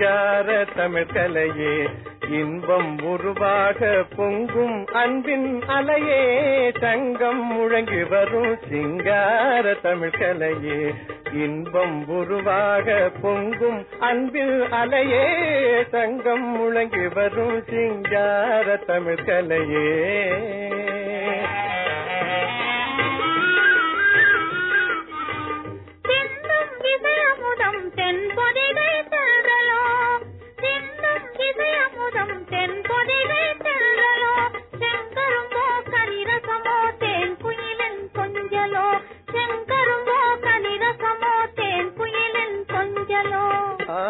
சிங்கார தமிழ்கலையே இன்பம் உருவாக பொங்கும் அன்பின் அலையே தங்கம் முழங்கி வரும் சிங்கார தமிழ்கலையே இன்பம் உருவாக பொங்கும் அன்பில் அலையே தங்கம் முழங்கி வரும் சிங்கார தமிழ்கலையே சிந்தும் இதயமுதம் தென்பொதிகை தென்றலோ சிந்தும் இதயமுதம் தென்பொதிகை தென்றலோ செங்கரும்போ கனிரசமோ தேன் குயிலின் கொஞ்சலோ செங்கரும்போ கனிரசமோ தேன் குயிலின் கொஞ்சலோ ஆ,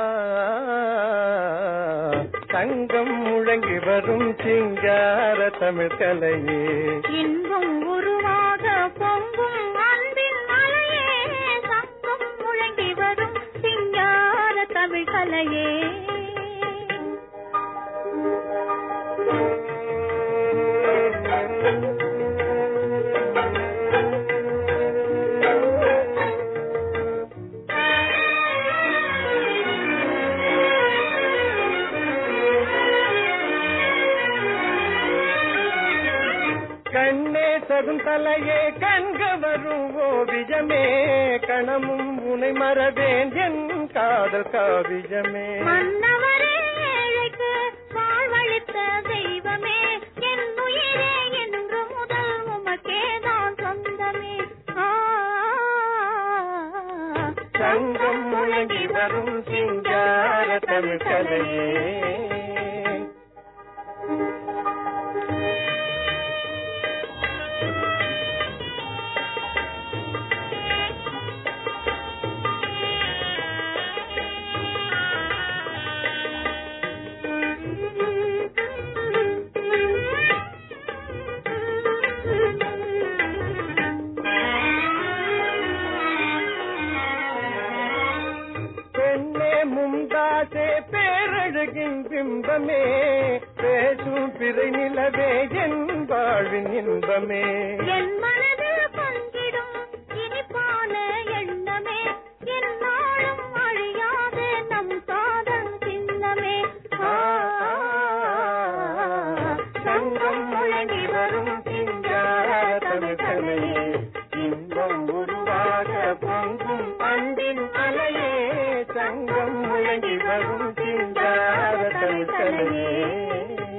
தங்கம் முழங்கி வரும் சிங்கார தமிழ்கலையே இன்பம் உருவாக பொங்கும் அன்பின் மலையே சங்கம் முழங்கி வரும் சிங்கார தமிழ் கலையே கண்ணே சகுந்தலையே கண்க வரும் ஓவியமே கணமும் உனை மறவேன் என் காதல் காவியமே மன்னவரே ஏழைக்கு வாழ்வழித்த தெய்வமே என் உயிரே என்று முதல் உமக்கே தான் சொந்தமே ஆ, தங்கம் முழங்கி வரும் சிங்கார தமிழ்கலையே பெண்ணே முந்தாசே பேரழகின் பிம்பமே பேசும் பிறை நிலவே என் வாழ்வின் இன்பமே என் மனதில் பங்கிடும் இனிப்பான எண்ணமே என்னாலும் அழியாத நம் காதல் சின்னமே ஆ, தங்கம் முழங்கி வரும் சிங்கார தமிழ்கலையே இன்பம் உருவாக பொங்கும் அன்பின் அலையே தங்கம் முழங்கி வரும் சிங்கார தமிழ்கலையே